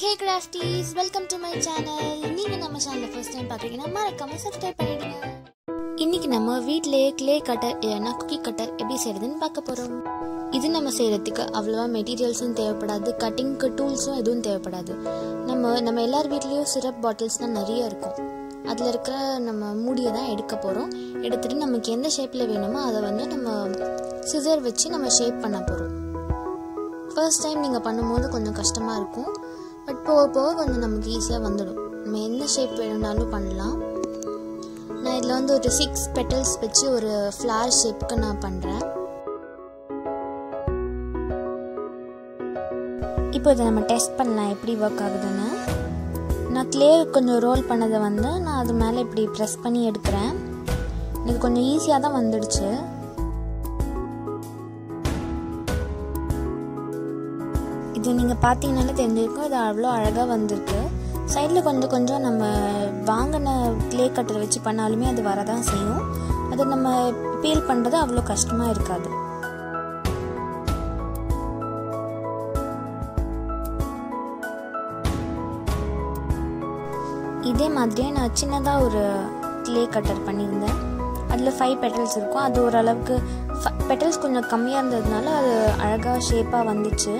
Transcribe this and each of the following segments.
hey crafties welcome to my channel நீங்கள் நம்ம சேனலை ஃபர்ஸ்ட் டைம் பார்க்குறீங்கன்னா மறக்காம சப்ஸ்கிரைப் பண்ணிடுங்க இன்னைக்கு நம்ம வீட்டிலேயே க்ளே கட்டர் இல்லைன்னா குக்கி கட்டர் எப்படி செய்யறதுன்னு பார்க்க போகிறோம் இது நம்ம செய்கிறதுக்கு அவ்வளோவா மெட்டீரியல்ஸும் தேவைப்படாது கட்டிங்க்கு டூல்ஸும் எதுவும் தேவைப்படாது நம்ம நம்ம எல்லார் வீட்லேயும் சிரப் பாட்டில்ஸ்லாம் நிறைய இருக்கும் அதில் இருக்கிற நம்ம மூடியை தான் எடுக்க போகிறோம் எடுத்துகிட்டு நமக்கு எந்த ஷேப்பில் வேணுமோ அதை வந்து நம்ம சிசர் வச்சு நம்ம ஷேப் பண்ண போகிறோம் ஃபர்ஸ்ட் டைம் நீங்கள் பண்ணும்போது கொஞ்சம் கஷ்டமாக இருக்கும் பட் போக போக கொஞ்சம் நமக்கு ஈஸியாக வந்துடும் நம்ம எந்த ஷேப் வேணும்னாலும் பண்ணலாம் நான் இதில் வந்து ஒரு சிக்ஸ் பெட்டல்ஸ் வச்சு ஒரு ஃப்ளார் ஷேப்புக்கு நான் பண்ணுறேன் இப்போ இதை நம்ம டெஸ்ட் பண்ணலாம் எப்படி ஒர்க் ஆகுதுன்னு நான் க்ளே கொஞ்சம் ரோல் பண்ணதை வந்து நான் அது மேலே இப்படி ப்ரெஸ் பண்ணி எடுக்கிறேன் எனக்கு கொஞ்சம் ஈஸியாக தான் வந்துடுச்சு இது நீங்கள் பார்த்தீங்கனாலே தெரிஞ்சிருக்கும் இது அவ்வளோ அழகாக வந்திருக்கு சைடில் கொஞ்சம் கொஞ்சம் நம்ம வாங்கின க்ளே கட்டர் வச்சு பண்ணாலுமே அது வரதான் செய்யும் அது நம்ம பீல் பண்ணுறது அவ்வளோ கஷ்டமாக இருக்காது இதே மாதிரியே நான் சின்னதாக ஒரு க்ளே கட்டர் பண்ணியிருந்தேன் அதில் ஃபைவ் பெட்டல்ஸ் இருக்கும் அது ஓரளவுக்கு பெட்டல்ஸ் கொஞ்சம் கம்மியாக இருந்ததுனால அது அழகாக ஷேப்பாக வந்துச்சு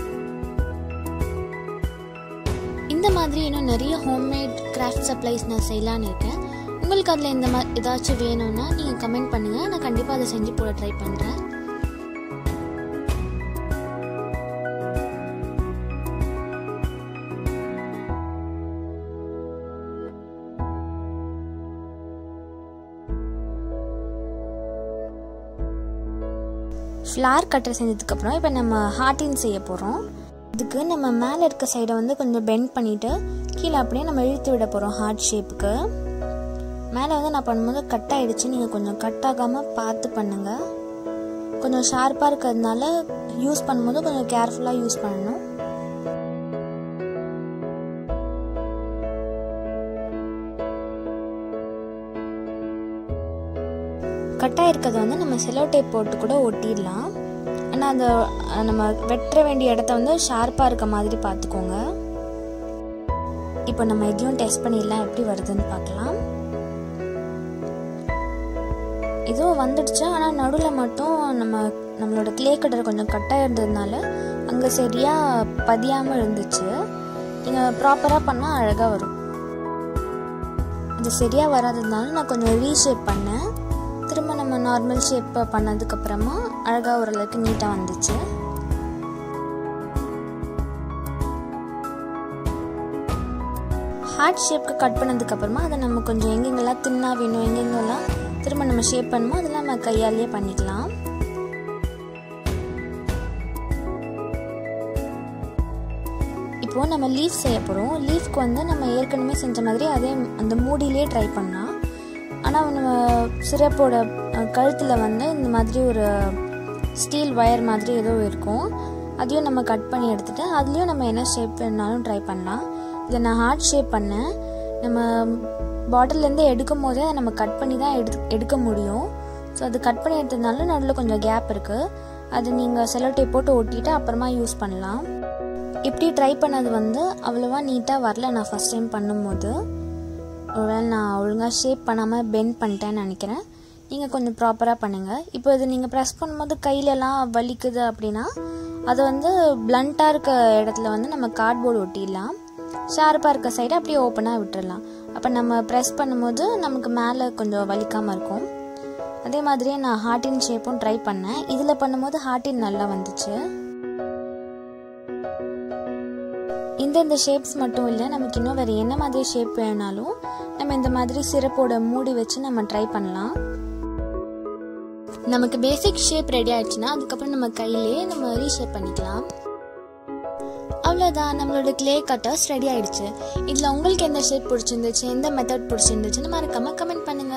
இந்த மாதிரி இன்னும் நிறைய ஹோம்மேட் கிராஃப்ட் சப்ளைஸ் நான் செய்யலான்னு இருக்கேன் உங்களுக்கு அதில் இந்த மாதிரி ஏதாச்சும் வேணும்னா நீங்கள் கமெண்ட் பண்ணுங்கள் நான் கண்டிப்பாக அதை செஞ்சு போட ட்ரை பண்ணுறேன் ஃப்ளார் கட்டர் செஞ்சதுக்கப்புறம் இப்போ நம்ம ஹார்டின் செய்ய போகிறோம் இதுக்கு நம்ம மேலே இருக்க சைடை வந்து கொஞ்சம் பெண்ட் பண்ணிவிட்டு கீழே அப்படியே நம்ம இழுத்து விட போகிறோம் ஹார்ட் ஷேப்புக்கு மேலே வந்து நான் பண்ணும்போது கட் ஆகிடுச்சு நீங்கள் கொஞ்சம் கட் ஆகாமல் பார்த்து பண்ணுங்கள் கொஞ்சம் ஷார்ப்பாக இருக்கிறதுனால யூஸ் பண்ணும்போது கொஞ்சம் கேர்ஃபுல்லாக யூஸ் பண்ணணும் கட்டாக இருக்கிறத வந்து நம்ம செலோ டேப் போட்டு கூட ஒட்டிடலாம் ஆனால் அந்த நம்ம வெட்டுற வேண்டிய இடத்த வந்து ஷார்ப்பாக இருக்க மாதிரி பார்த்துக்கோங்க இப்போ நம்ம இதையும் டெஸ்ட் பண்ணிடலாம் எப்படி வருதுன்னு பார்க்கலாம் இதுவும் வந்துடுச்சு ஆனால் நடுவில் மட்டும் நம்ம நம்மளோட கிளே கட்டர் கொஞ்சம் கட்டாக இருந்ததுனால அங்கே சரியாக பதியாமல் இருந்துச்சு நீங்கள் ப்ராப்பராக பண்ணால் அழகாக வரும் அது சரியாக வராததுனால நான் கொஞ்சம் ரீஷேப் பண்ணேன் திரும்ப நம்ம நார்மல் ஷேப் பண்ணதுக்கப்புறமா அழகாக ஓரளவுக்கு நீட்டாக வந்துச்சு ஹார்ட் ஷேப்க்கு கட் பண்ணதுக்கப்புறமா அதை நம்ம கொஞ்சம் எங்கெங்கெல்லாம் தின்னாக வேணும் எங்கெங்கெல்லாம் திரும்ப நம்ம ஷேப் பண்ணுமோ அதெல்லாம் நம்ம கையாலேயே பண்ணிக்கலாம் இப்போது நம்ம லீஃப் செய்ய போகிறோம் லீஃப்க்கு வந்து நம்ம ஏற்கனவே செஞ்ச மாதிரி அதே அந்த மூடியிலே ட்ரை பண்ணலாம் ஆனால் நம்ம சிரப்போட கழுத்தில் வந்து இந்த மாதிரி ஒரு ஸ்டீல் ஒயர் மாதிரி ஏதோ இருக்கும் அதையும் நம்ம கட் பண்ணி எடுத்துகிட்டு அதுலேயும் நம்ம என்ன ஷேப் வேணாலும் ட்ரை பண்ணலாம் இதை நான் ஹார்ட் ஷேப் பண்ணேன் நம்ம பாட்டிலேருந்து எடுக்கும் போதே அதை நம்ம கட் பண்ணி தான் எடு எடுக்க முடியும் ஸோ அது கட் பண்ணி எடுத்ததுனால நடுவில் கொஞ்சம் கேப் இருக்குது அது நீங்கள் செலோ டேப் போட்டு ஒட்டிட்டு அப்புறமா யூஸ் பண்ணலாம் இப்படி ட்ரை பண்ணது வந்து அவ்வளோவா நீட்டாக வரல நான் ஃபஸ்ட் டைம் பண்ணும்போது ஒருவேளை நான் ஒழுங்காக ஷேப் பண்ணாமல் பெண்ட் பண்ணிட்டேன்னு நினைக்கிறேன் நீங்கள் கொஞ்சம் ப்ராப்பராக பண்ணுங்கள் இப்போ இது நீங்கள் ப்ரெஸ் பண்ணும்போது கையிலலாம் வலிக்குது அப்படின்னா அதை வந்து பிளண்ட்டாக இருக்க இடத்துல வந்து நம்ம கார்ட்போர்டு ஒட்டிடலாம் ஷார்ப்பாக இருக்க சைடு அப்படியே ஓப்பனாக விட்டுறலாம் அப்போ நம்ம ப்ரெஸ் பண்ணும்போது நமக்கு மேலே கொஞ்சம் வலிக்காமல் இருக்கும் அதே மாதிரியே நான் ஹார்டின் ஷேப்பும் ட்ரை பண்ணேன் இதில் பண்ணும்போது ஹார்டின் நல்லா வந்துச்சு இந்தந்த ஷேப்ஸ் மட்டும் இல்லை நமக்கு இன்னும் வேறு என்ன மாதிரி ஷேப் வேணாலும் நம்ம இந்த மாதிரி சிறப்போட மூடி வச்சு நம்ம ட்ரை பண்ணலாம் நமக்கு பேசிக் ஷேப் ரெடி ஆயிடுச்சுன்னா அதுக்கப்புறம் நம்ம கையிலேயே நம்ம ரீஷேப் பண்ணிக்கலாம் அவ்வளோதான் நம்மளோட கிளே கட்டர்ஸ் ரெடி ஆயிடுச்சு இதில் உங்களுக்கு எந்த ஷேப் பிடிச்சிருந்துச்சு எந்த மெத்தட் பிடிச்சிருந்துச்சுன்னு மறக்காம கமெண்ட் பண்ணுங்க